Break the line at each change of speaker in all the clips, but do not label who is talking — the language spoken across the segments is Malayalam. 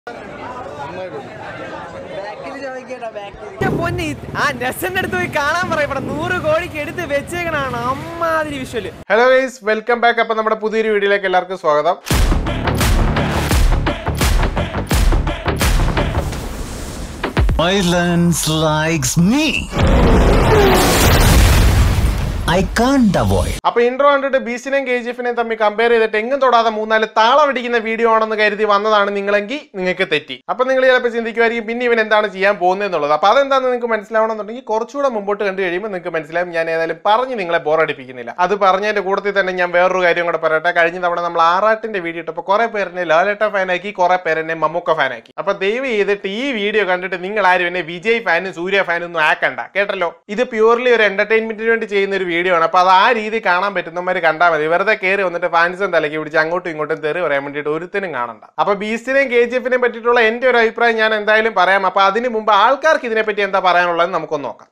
എന്റെ പൊന്നി ആ നെസന്റെ അടുത്ത് പോയി കാണാൻ പറയും ഇവിടെ നൂറ് കോടിക്ക് എടുത്ത് വെച്ചേക്കണാണ് അമ്മാതിരി visual
hello guys welcome back അപ്പൊ നമ്മുടെ പുതിയൊരു വീഡിയോയിലേക്ക് എല്ലാവർക്കും സ്വാഗതം
Violence likes me. I can't avoid.
അപ്പൊ ഇൻട്രോ കണ്ടിട്ട് ബീസിനെയും കെ ജി എഫിനെയും തമ്മിൽ കമ്പയർ ചെയ്തിട്ട് എങ്ങും തൊടാതെ മൂന്നാല് താളം അടിക്കുന്ന വീഡിയോ ആണെന്ന് കരുതി വന്നതാണ് നിങ്ങളെങ്കിൽ നിങ്ങൾക്ക് തെറ്റി അപ്പൊ നിങ്ങൾ ചിലപ്പോൾ ചിന്തിക്കുമായിരിക്കും പിന്നെ ഇവൻ എന്താണ് ചെയ്യാൻ പോകുന്നത് എന്നുള്ളത് അപ്പൊ അതെന്താണെന്ന് നിങ്ങൾക്ക് മനസ്സിലാവണമെന്നുണ്ടെങ്കിൽ കുറച്ചുകൂടെ മുമ്പോട്ട് കണ്ടു കഴിയുമ്പോൾ നിങ്ങൾക്ക് മനസ്സിലാവും ഞാൻ ഏതായാലും പറഞ്ഞ് നിങ്ങളെ ബോറടിപ്പിക്കുന്നില്ല അത് പറഞ്ഞതിന്റെ കൂട്ടത്തിൽ തന്നെ ഞാൻ വേറൊരു കാര്യം കൂടെ പറയട്ടെ കഴിഞ്ഞ തവണ നമ്മൾ ആറാട്ടിന്റെ വീഡിയോ ഇട്ടപ്പോൾ കുറെ പേരെന്നെ ലാലേട്ട ഫാനാക്കി കുറെ പേരെന്നെ മമ്മൂക്ക ഫാനാക്കി അപ്പൊ ദയവ് ചെയ്തിട്ട് ഈ വീഡിയോ കണ്ടിട്ട് നിങ്ങൾ ആരും എന്നെ വിജയ് ഫാനും സൂര്യ ഫാനും ഒന്നും ആക്കണ്ട കേട്ടല്ലോ ഇത് പ്യൂർലി ഒരു എന്റർടൈൻമെന്റിന് വേണ്ടി ചെയ്യുന്ന ഒരു വീഡിയോ ആണ് അപ്പൊ അത് ആ രീതി കാണാൻ പറ്റുന്നവര് കണ്ടാൽ മതി വെറുതെ കയറി വന്നിട്ട് ഫാൻസും തലയ്ക്ക് പിടിച്ച് അങ്ങോട്ടും ഇങ്ങോട്ടും തെറി പറയാൻ വേണ്ടിയിട്ട് ഒരുത്തിനും കാണണ്ട അപ്പൊ ബീസിനെയും കെ ജി എഫിനെയും പറ്റിയിട്ടുള്ള എന്റെ ഒരു അഭിപ്രായം ഞാൻ എന്തായാലും പറയാം അപ്പൊ അതിന് മുമ്പ് ആൾക്കാർക്ക് ഇതിനെപ്പറ്റി എന്താ പറയാനുള്ളത് നമുക്കൊന്ന് നോക്കാം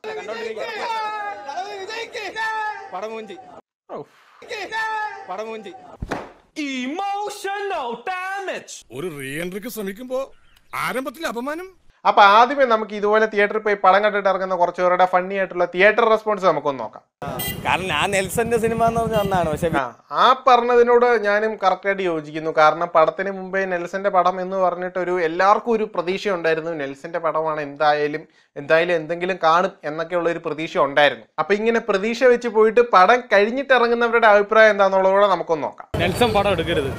പടമൂഞ്ചി പടമൂഞ്ചി
ഒരു റീ എൻട്രിക്ക് ശ്രമിക്കുമ്പോ ആരംഭത്തിൽ അപമാനം
അപ്പൊ ആദ്യമേ നമുക്ക് ഇതുപോലെ തിയേറ്ററിൽ പോയി പടം കണ്ടിട്ട് ഇറങ്ങുന്ന കുറച്ച് പേരുടെ ഫണ്ണി ആയിട്ടുള്ള തിയേറ്റർ റെസ്പോൺസ് നമുക്കൊന്ന് നോക്കാം
കാരണം ഞാൻ നെൽസന്റെ സിനിമ എന്ന് പറഞ്ഞ ഒന്നാണ് പക്ഷെ
ആ, ആ പറഞ്ഞതിനോട് ഞാനും കറക്റ്റായിട്ട് യോജിക്കുന്നു കാരണം പടത്തിന് മുമ്പേ നെൽസന്റെ പടം എന്ന് പറഞ്ഞിട്ട് ഒരു എല്ലാവർക്കും ഒരു പ്രതീക്ഷ ഉണ്ടായിരുന്നു നെൽസന്റെ പടമാണ് എന്തായാലും എന്തായാലും എന്തെങ്കിലും കാണും എന്നൊക്കെയുള്ള ഒരു പ്രതീക്ഷ ഉണ്ടായിരുന്നു അപ്പൊ ഇങ്ങനെ പ്രതീക്ഷ വെച്ച് പോയിട്ട് പടം കഴിഞ്ഞിട്ട് ഇറങ്ങുന്നവരുടെ അഭിപ്രായം എന്താണെന്നുള്ളതുകൂടെ നമുക്കൊന്ന് നോക്കാം
നെൽസൺ പടം എടുക്കരുത്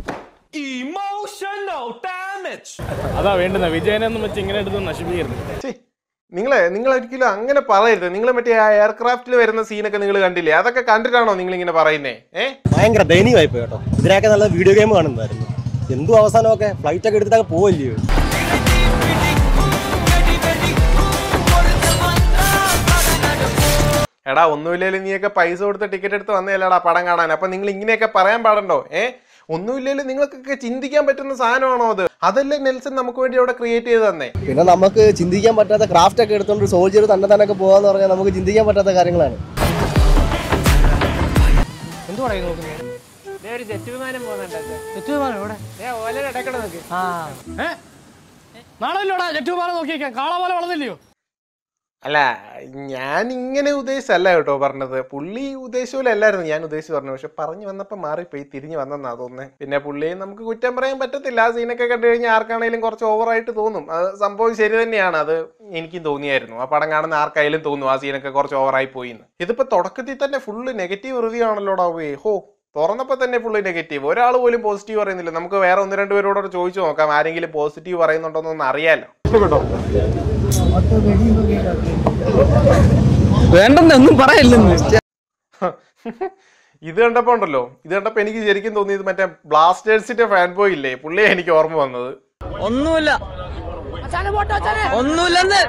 അതാ വേണ്ടുന്ന വിജയനെന്ന് വെച്ച് ഇങ്ങനെ എടുത്ത് നശിപ്പിക്കരുത്
ഛേ, നിങ്ങളെ നിങ്ങൾ ഒരിക്കലും അങ്ങനെ പറയരുത് നിങ്ങൾ മറ്റേ ആ എയർക്രാഫ്റ്റിൽ വരുന്ന സീനൊക്കെ നിങ്ങൾ കണ്ടില്ലേ അതൊക്കെ കണ്ടിട്ടാണോ നിങ്ങൾ ഇങ്ങനെ പറയുന്നേ ഏഹ്
ഭയങ്കര ദയനീയമായി പോയി കേട്ടോ ഇതിനൊക്കെ നല്ല വീഡിയോ ഗെയിം കാണുന്നതായിരുന്നു എന്തു അവസാനമൊക്കെ ഫ്ലൈറ്റ് ഒക്കെ എടുത്തിട്ടൊക്കെ പോവല്ലയോ
എടാ ഒന്നുമില്ലേലും നീയൊക്കെ പൈസ കൊടുത്ത് ടിക്കറ്റ് എടുത്ത് വന്നതല്ലേടാ പടം കാണാൻ അപ്പൊ നിങ്ങൾ ഇങ്ങനെയൊക്കെ പറയാൻ പാടണ്ടോ ഏ ഒന്നുമില്ലേലും നിങ്ങൾക്കൊക്കെ ചിന്തിക്കാൻ പറ്റുന്ന സാധനമാണോ അത് അതല്ലേ നെൽസൺ നമുക്ക് വേണ്ടി അവിടെ ക്രിയേറ്റ് ചെയ്ത് തന്നെ
പിന്നെ നമുക്ക് ചിന്തിക്കാൻ പറ്റാത്ത ക്രാഫ്റ്റ് ഒക്കെ എടുത്തോണ്ട് ഒരു സോൾജിയർ തന്നെ തന്നെ പോകാന്ന് പറഞ്ഞാൽ നമുക്ക് ചിന്തിക്കാൻ പറ്റാത്ത കാര്യങ്ങളാണ്
ദേ ഒരു ജെറ്റ് വിമാനം പോകുന്നുണ്ട് ജെറ്റ് വിമാനം ഇവിടെ ഓലയുടെ ഇടയ്ക്കടെ നോക്ക്
ഏ നാളെ ഇല്ലോടാ ജെറ്റ് വിമാനം നോക്കിയേക്കാം കാള പോലെ വളർന്നില്ലയോ
അല്ല ഞാൻ ഇങ്ങനെ ഉദ്ദേശിച്ചല്ല കേട്ടോ പറഞ്ഞത് പുള്ളി ഉദ്ദേശിച്ചില്ലായിരുന്നു ഞാൻ ഉദ്ദേശിച്ച് പറഞ്ഞു പക്ഷെ പറഞ്ഞു വന്നപ്പോൾ മാറിപ്പോയി തിരിഞ്ഞു വന്നെന്നാ തോന്നുന്നത് പിന്നെ പുള്ളിയെ നമുക്ക് കുറ്റം പറയാൻ പറ്റത്തില്ല ആ സീനൊക്കെ കണ്ടു കഴിഞ്ഞാൽ ആർക്കാണെങ്കിലും കുറച്ച് ഓവറായിട്ട് തോന്നും അത് സംഭവം ശരി തന്നെയാണ് അത് എനിക്കും തോന്നിയായിരുന്നു ആ പടം കാണുന്ന ആർക്കായാലും തോന്നും ആ സീനൊക്കെ കുറച്ച് ഓവറായി പോയി എന്ന് ഇതിപ്പോ തുടക്കത്തിൽ തന്നെ ഫുള്ള് നെഗറ്റീവ് റിവ്യൂ ആണല്ലോടാ പോയി ഹോ തുറന്നപ്പോൾ തന്നെ ഫുള്ള് നെഗറ്റീവ് ഒരാൾ പോലും പോസിറ്റീവ് പറയുന്നില്ല നമുക്ക് വേറെ ഒന്ന് രണ്ട് പേരോട് ചോദിച്ചു നോക്കാം ആരെങ്കിലും പോസിറ്റീവ് പറയുന്നുണ്ടോന്നൊന്ന് അറിയാലോ
വേണ്ടെന്നൊന്നും പറയല്ലെന്ന്
ഇത് കണ്ടപ്പോ ഉണ്ടല്ലോ ഇത് കണ്ടപ്പോ എനിക്ക് ശരിക്കും തോന്നിയത് മറ്റേ ബ്ലാസ്റ്റേഴ്സിന്റെ ഫാൻ ബോയ് ഇല്ലേ പുള്ളിയെ എനിക്ക് ഓർമ്മ വന്നത്
ഒന്നുമില്ല ഒന്നുമില്ലെന്ന്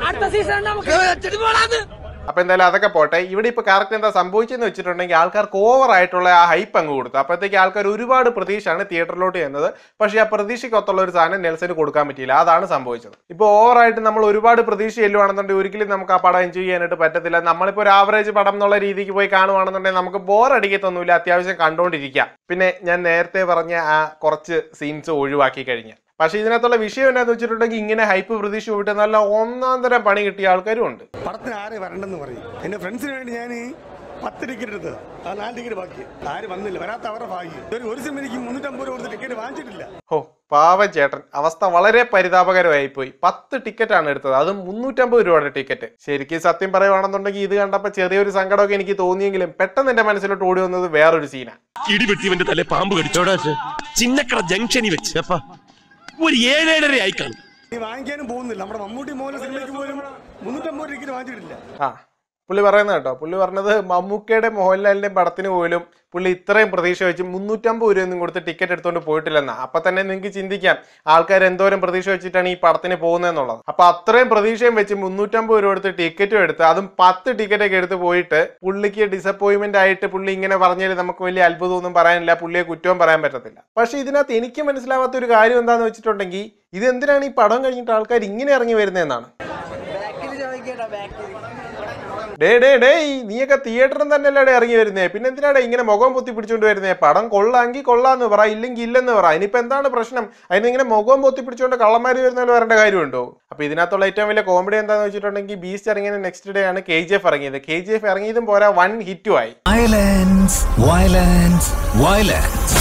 അപ്പൊ എന്തായാലും അതൊക്കെ പോട്ടെ ഇവിടെ ഇപ്പൊ കറക്റ്റ് എന്താ സംഭവിച്ചെന്ന് വെച്ചിട്ടുണ്ടെങ്കിൽ ആൾക്കാർക്ക് ഓവർ ആയിട്ടുള്ള ആ ഹൈപ്പ് അങ്ങ് കൊടുത്തു അപ്പോഴത്തേക്ക് ആൾക്കാർ ഒരുപാട് പ്രതീക്ഷയാണ് തിയേറ്ററിലോട്ട് ചെയ്യുന്നത് പക്ഷേ ആ പ്രതീക്ഷയ്ക്കൊത്തുള്ള ഒരു സാധനം നെൽസന് കൊടുക്കാൻ പറ്റിയില്ല അതാണ് സംഭവിച്ചത് ഇപ്പൊ ഓവറായിട്ട് നമ്മൾ ഒരുപാട് പ്രതീക്ഷ ചെല്ലുവാണെന്നുണ്ടെങ്കിൽ ഒരിക്കലും നമുക്ക് ആ പടം എൻജോയ് ചെയ്യാനായിട്ട് പറ്റത്തില്ല നമ്മളിപ്പോ ഒരു ആവറേജ് പടം എന്നുള്ള രീതിക്ക് പോയി കാണുവാണെന്നുണ്ടെങ്കിൽ നമുക്ക് ബോർ അടിക്കത്തൊന്നുമില്ല അത്യാവശ്യം കണ്ടുകൊണ്ടിരിക്കാം പിന്നെ ഞാൻ നേരത്തെ പറഞ്ഞ ആ കുറച്ച് സീൻസ് ഒഴിവാക്കി കഴിഞ്ഞ പക്ഷെ ഇതിനകത്തുള്ള വിഷയം എന്താണെന്ന് വെച്ചിട്ടുണ്ടെങ്കിൽ ഇങ്ങനെ ഹൈപ്പ് പ്രതീക്ഷ പോയിട്ട് നല്ല ഒന്നാം തരം പണി കിട്ടിയ ആൾക്കാരും ഉണ്ട്
പടത്തിന് ആര് വരണ്ടെന്ന് പറയും എന്റെ ഫ്രണ്ട്സിന് വേണ്ടി ഞാൻ പത്ത് ടിക്കറ്റ് എടുത്ത് ആ നാല് ടിക്കറ്റ് ബാക്കി ആര് വന്നില്ല വരാത്ത അവരുടെ ഭാഗ്യം ഒരു ഒരു സിനിമയ്ക്ക് മുന്നൂറ്റമ്പത് രൂപ കൊടുത്ത് ടിക്കറ്റ് വാങ്ങിച്ചിട്ടില്ല
ഓ പാവം ചേട്ടൻ അവസ്ഥ വളരെ പരിതാപകരമായി പോയി പത്ത് ടിക്കറ്റ് ആണ് എടുത്തത് അതും മുന്നൂറ്റമ്പത് രൂപയുടെ ടിക്കറ്റ് ശരിക്കും സത്യം പറയുവാണെന്നുണ്ടെങ്കിൽ ഇത് കണ്ടപ്പോൾ ചെറിയൊരു സങ്കടമൊക്കെ എനിക്ക് തോന്നിയെങ്കിലും പെട്ടെന്ന് എന്റെ മനസ്സിലോട്ട് ഓടി വന്നത് വേറൊരു സീനാ
ഇടിവെട്ടിവന്റെ തല പാമ്പ് കടിച്ചോടാ ചിന്നക്കട ജംഗ്ഷനിൽ വെച്ച് ഒരു ഏഴേഴര ആയി കാണും
നീ വാങ്ങിക്കാനും പോകുന്നില്ല നമ്മുടെ മമ്മൂട്ടി മോഹൻ സിനിമയ്ക്ക് പോലും മുന്നൂറ്റമ്പത് ടിക്കറ്റ് വാങ്ങിച്ചിട്ടില്ല
ആ പുള്ളി പറയുന്നത് കേട്ടോ പുള്ളി പറഞ്ഞത് മമ്മൂക്കയുടെ മോഹൻലാലിന്റെ പടത്തിന് പോലും പുള്ളി ഇത്രയും പ്രതീക്ഷ വെച്ച് മുന്നൂറ്റമ്പത് രൂപയൊന്നും കൊടുത്ത് ടിക്കറ്റ് എടുത്തുകൊണ്ട് പോയിട്ടില്ലെന്നാ അപ്പൊ തന്നെ നിങ്ങൾക്ക് ചിന്തിക്കാം ആൾക്കാർ എന്തോരം പ്രതീക്ഷ വെച്ചിട്ടാണ് ഈ പടത്തിന് പോകുന്നതെന്നുള്ളത് അപ്പൊ അത്രയും പ്രതീക്ഷയും വെച്ച് മുന്നൂറ്റമ്പത് രൂപ കൊടുത്ത് ടിക്കറ്റും എടുത്ത് അതും പത്ത് ടിക്കറ്റ് ഒക്കെ എടുത്ത് പോയിട്ട് പുള്ളിക്ക് ഡിസപ്പോയിന്റ്മെന്റ് ആയിട്ട് പുള്ളി ഇങ്ങനെ പറഞ്ഞാൽ നമുക്ക് വലിയ അത്ഭുതമൊന്നും പറയാനില്ല പുള്ളിയെ കുറ്റവും പറയാൻ പറ്റത്തില്ല പക്ഷെ ഇതിനകത്ത് എനിക്ക് മനസ്സിലാവാത്ത ഒരു കാര്യം എന്താണെന്ന് വെച്ചിട്ടുണ്ടെങ്കിൽ ഇത് എന്തിനാണ് ഈ പടം കഴിഞ്ഞിട്ട് ആൾക്കാർ ഇങ്ങനെ ഇറങ്ങി വരുന്നതെന്നാണ് ഡേ ഡേ ഡേ നീയൊക്കെ തിയേറ്ററിൽ തന്നെയല്ലേ ഇറങ്ങി വരുന്നേ പിന്നെ എന്തിനാടെ ഇങ്ങനെ മുഖം പൊത്തി പിടിച്ചോണ്ട് വരുന്നേ പടം കൊള്ളാങ്കി കൊള്ളാന്ന് പറ ഇല്ലെങ്കിൽ ഇല്ലെന്ന് പറ ഇനിയിപ്പോ എന്താണ് പ്രശ്നം അതിന് ഇങ്ങനെ മുഖം പൊത്തി പിടിച്ചോണ്ട് കള്ളന്മാര് വരുന്നതിൽ വരേണ്ട കാര്യമുണ്ടോ അപ്പൊ ഇതിനകത്തുള്ള ഏറ്റവും വലിയ കോമഡി എന്താന്ന് വെച്ചിട്ടുണ്ടെങ്കിൽ ബീസ്റ്റ് ഇറങ്ങിയ നെക്സ്റ്റ് ഡേ ആണ് കെ ജി എഫ് ഇറങ്ങിയത് കെ ജി എഫ് ഇറങ്ങിയതും പോരാ വൺ ഹിറ്റും ആയി
Violence, violence, violence.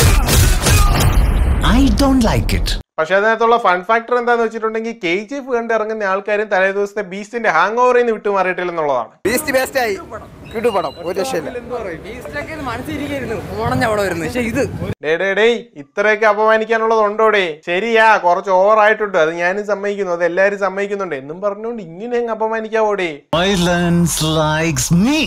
I don't like it.
പക്ഷെ അതിനകത്തുള്ള ഫൺ ഫാക്ടർ എന്താന്ന് വെച്ചിട്ടുണ്ടെങ്കിൽ കെ ജി എഫ് കണ്ട് ഇറങ്ങുന്ന ആൾക്കാരും തലേ ദിവസത്തെ ബീസ്റ്റിന്റെ ഹാങ് ഓവറിൽ നിന്ന് വിട്ടുമാറിയിട്ടില്ലെന്നുള്ളതാണ്
ബീസ്റ്റ് ബെസ്റ്റ് ആയി കിട്ടുപടം ഒരു രക്ഷയില്ല മനസ്സിരിക്കുന്നു ഓണം അവിടെ വരുന്നത് പക്ഷെ ഇത്
ഡേ ഡേ ഡേയ് ഇത്രയൊക്കെ അപമാനിക്കാനുള്ളത് ഉണ്ടോടേ ശരിയാ കുറച്ച് ഓവർ ആയിട്ടുണ്ട് അത് ഞാനും സമ്മതിക്കുന്നു അത് എല്ലാരും സമ്മതിക്കുന്നുണ്ട് എന്നും പറഞ്ഞുകൊണ്ട് ഇങ്ങനെ അങ്ങ് അപമാനിക്കാവോടേ
Violence likes me.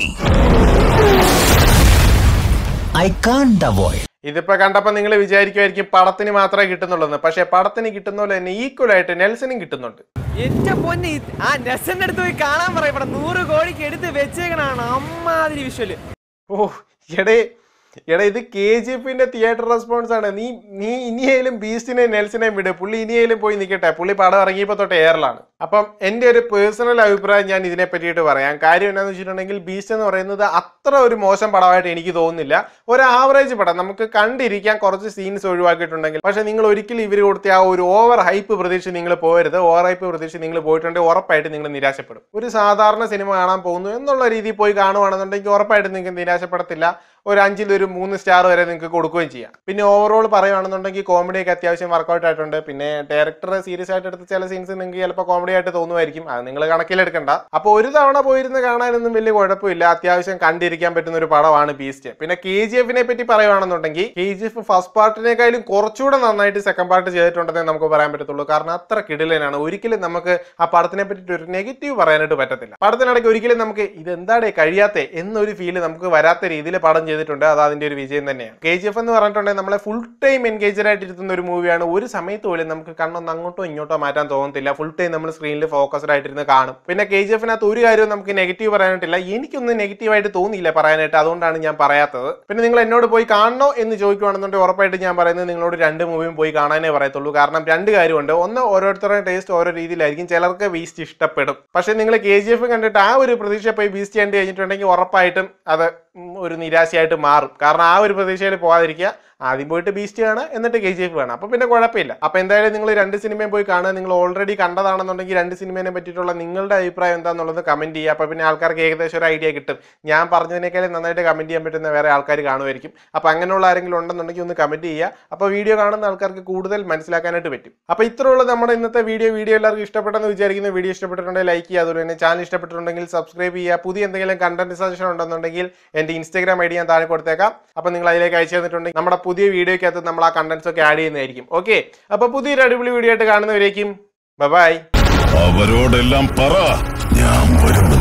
I can't avoid.
ഇതിപ്പോ കണ്ടപ്പോ നിങ്ങൾ വിചാരിക്കുമായിരിക്കും പടത്തിന് മാത്രമേ കിട്ടുന്നുള്ളൂ പക്ഷെ പടത്തിന് കിട്ടുന്ന പോലെ തന്നെ ഈക്വൽ ആയിട്ട് നെൽസനും കിട്ടുന്നുണ്ട്
എന്റെ പൊന്നെ ഇത് ആ നെസന്റെ അടുത്ത് പോയി കാണാൻ പറയും ഇവിടെ നൂറ് കോടിക്ക് എടുത്ത് വെച്ചേക്കണാണ് അമ്മാതിരി വിഷ്വല്
ഓ എടേ എടാ ഇത് കെ ജി എഫിന്റെ തിയേറ്റർ റെസ്പോൺസ് ആണ് നീ നീ ഇനിയേലും ബീസ്റ്റിനെയും നെൽസിനെയും വിട് പുള്ളി ഇനിയേലും പോയി നിൽക്കട്ടെ പുള്ളി പടം ഇറങ്ങിയപ്പോ തൊട്ട് എയറിലാണ് അപ്പം എൻ്റെ ഒരു പേഴ്സണൽ അഭിപ്രായം ഞാൻ ഇതിനെ പറ്റിയിട്ട് പറയാം കാര്യം എന്താണെന്ന് വെച്ചിട്ടുണ്ടെങ്കിൽ ബീസ്റ്റ് എന്ന് പറയുന്നത് അത്ര ഒരു മോശം പടമായിട്ട് എനിക്ക് തോന്നുന്നില്ല ഒരു ആവറേജ് പടം നമുക്ക് കണ്ടിരിക്കാൻ കുറച്ച് സീൻസ് ഒഴിവാക്കിയിട്ടുണ്ടെങ്കിൽ പക്ഷെ നിങ്ങൾ ഒരിക്കലും ഇവർ കൊടുത്ത ആ ഒരു ഓവർ ഹൈപ്പ് പ്രതീക്ഷിച്ച് നിങ്ങൾ പോകരുത് ഓവർ ഹൈപ്പ് പ്രതീക്ഷിച്ച് നിങ്ങൾ പോയിട്ടുണ്ടെങ്കിൽ ഉറപ്പായിട്ട് നിങ്ങൾ നിരാശപ്പെടും ഒരു സാധാരണ സിനിമ കാണാൻ പോകുന്നു എന്നുള്ള രീതിയിൽ പോയി കാണുവാണെന്നുണ്ടെങ്കിൽ ഉറപ്പായിട്ട് നിങ്ങൾക്ക് നിരാശപ്പെടത്തില്ല ഒരു അഞ്ചിൽ ഒരു മൂന്ന് സ്റ്റാർ വരെ നിങ്ങൾക്ക് കൊടുക്കുകയും ചെയ്യാം പിന്നെ ഓവറോൾ പറയുകയാണെന്നുണ്ടെങ്കിൽ കോമഡിയൊക്കെ അത്യാവശ്യം വർക്കൗട്ട് ആയിട്ടുണ്ട് പിന്നെ ഡയറക്ടർ സീരിയസ് ആയിട്ട് എടുത്ത ചില സീൻസ് നിങ്ങൾക്ക് ചിലപ്പോൾ കോമഡി ആയിട്ട് തോന്നുമായിരിക്കും അത് നിങ്ങൾ കണക്കിലെടുക്കണ്ട അപ്പോൾ ഒരു തവണ പോയിരുന്ന് കാണാനൊന്നും വലിയ കുഴപ്പമില്ല അത്യാവശ്യം കണ്ടിരിക്കാൻ പറ്റുന്ന ഒരു പടമാണ് ബീസ്റ്റ് പിന്നെ കെ ജി എഫിനെ പറ്റി പറയുകയാണെന്നുണ്ടെങ്കിൽ കെ ജി എഫ് ഫസ്റ്റ് പാർട്ടിനേക്കാളും കുറച്ചുകൂടെ നന്നായിട്ട് സെക്കൻഡ് പാർട്ട് ചെയ്തിട്ടുണ്ടെന്നേ നമുക്ക് പറയാൻ പറ്റത്തുള്ളൂ കാരണം അത്ര കിടിലനാണ് ഒരിക്കലും നമുക്ക് ആ പടത്തിനെ പറ്റിയിട്ട് ഒരു നെഗറ്റീവ് പറയാനായിട്ട് പറ്റത്തില്ല പടത്തിനിടയ്ക്ക് ഒരിക്കലും നമുക്ക് ഇതെന്താടേ കഴിയാത്തെ എന്നൊരു ഫീല് നമുക്ക് വരാത്ത രീതിയിൽ പടം ചെയ്തിട്ടുണ്ട് അത് അതിന്റെ ഒരു വിജയം തന്നെയാണ് കെ ജി എഫ് എന്ന് പറഞ്ഞിട്ടുണ്ടെങ്കിൽ നമ്മളെ ഫുൾ ടൈം എൻഗേജഡ് ആയിട്ട് ഇരുത്തുന്ന ഒരു മൂവിയാണ് ഒരു സമയത്ത് പോലും നമുക്ക് കണ്ണൊന്ന് അങ്ങോട്ടോ ഇങ്ങോട്ടോ മാറ്റാൻ തോന്നത്തില്ല ഫുൾ ടൈം നമ്മൾ സ്ക്രീനിൽ ഫോക്കസ്ഡ് ആയിട്ടിരുന്ന് കാണും പിന്നെ കെ ജി എഫിനകത്ത് ഒരു കാര്യവും നമുക്ക് നെഗറ്റീവ് പറയാനായിട്ടില്ല എനിക്കൊന്നും നെഗറ്റീവായിട്ട് തോന്നിയില്ല പറയാനായിട്ട് അതുകൊണ്ടാണ് ഞാൻ പറയാത്തത് പിന്നെ നിങ്ങൾ എന്നോട് പോയി കാണണോ എന്ന് ചോദിക്കുവാണെന്നുണ്ടെങ്കിൽ ഉറപ്പായിട്ട് ഞാൻ പറയുന്നത് നിങ്ങളോട് രണ്ട് മൂവിയും പോയി കാണാനേ പറയത്തുള്ളൂ കാരണം രണ്ട് കാര്യമുണ്ട് ഒന്ന് ഓരോരുത്തരുടെ ടേസ്റ്റ് ഓരോ രീതിയിലായിരിക്കും ചിലർക്ക് ബീസ്റ്റ് ഇഷ്ടപ്പെടും പക്ഷേ നിങ്ങൾ കെ ജി എഫ് കണ്ടിട്ട് ആ ഒരു പ്രതീക്ഷ പോയി ബീസ്റ്റ് കണ്ടു കഴിഞ്ഞിട്ടുണ്ടെങ്കിൽ ഉറപ്പായിട്ടും അത് ഉം, ഒരു നിരാശയായിട്ട് മാറും കാരണം ആ ഒരു പ്രതീക്ഷയിൽ പോകാതിരിക്കുക ആദ്യം പോയിട്ട് ബീസ്റ്റ് കാണുക എന്നിട്ട് കെ ജി എഫ് കാണുക അപ്പൊ പിന്നെ കുഴപ്പമില്ല അപ്പൊ എന്തായാലും നിങ്ങൾ രണ്ട് സിനിമയും പോയി കാണുക നിങ്ങൾ ഓൾറെഡി കണ്ടതാണെന്നുണ്ടെങ്കിൽ രണ്ട് സിനിമയെ പറ്റിയിട്ടുള്ള നിങ്ങളുടെ അഭിപ്രായം എന്താണെന്നുള്ളത് കമന്റ് ചെയ്യുക അപ്പൊ പിന്നെ ആൾക്കാർക്ക് ഏകദേശം ഒരു ഐഡിയ കിട്ടും ഞാൻ പറഞ്ഞതിനേക്കാളും നന്നായിട്ട് കമന്റ് ചെയ്യാൻ പറ്റുന്ന വേറെ ആൾക്കാർ കാണുമായിരിക്കും അപ്പൊ അങ്ങനെയുള്ള ആരെങ്കിലും ഉണ്ടെന്നുണ്ടെങ്കിൽ ഒന്ന് കമന്റ് ചെയ്യുക അപ്പൊ വീഡിയോ കാണുന്ന ആൾക്കാർക്ക് കൂടുതൽ മനസ്സിലാക്കാനായിട്ട് പറ്റും അപ്പൊ ഇത്രയുള്ള നമ്മുടെ ഇന്നത്തെ വീഡിയോ വീഡിയോ എല്ലാവർക്കും ഇഷ്ടപ്പെട്ടെന്ന് വിചാരിക്കുന്ന വീഡിയോ ഇഷ്ടപ്പെട്ടിട്ടുണ്ടെങ്കിൽ ലൈക്ക് ചെയ്യുക അതുപോലെ തന്നെ ചാനൽ ഇഷ്ടപ്പെട്ടിട്ടുണ്ടെങ്കിൽ സബ്സ്ക്രൈബ് ചെയ്യുക പുതിയ എന്തെങ്കിലും കണ്ടന്റ് സജഷൻ ഉണ്ടെന്നുണ്ടെങ്കിൽ എന്റെ ഇൻസ്റ്റാഗ്രാം ഐ ഡി ഞാൻ താഴെ കൊടുത്തേക്കാം അപ്പൊ നിങ്ങൾ അതിലേക്ക് അയച്ചു തന്നിട്ടുണ്ടെങ്കിൽ നമ്മുടെ പുതിയ വീഡിയോയ്ക്കകത്ത് നമ്മൾ ആ കണ്ടന്റ്സ് ഒക്കെ ആഡ് ചെയ്യുന്നതായിരിക്കും ഓക്കെ അപ്പൊ പുതിയൊരു അടിപൊളി വീഡിയോ ആയിട്ട് കാണുന്നവരേക്കും ബൈ
അവരോടെല്ലാം പറ ഞാൻ വരും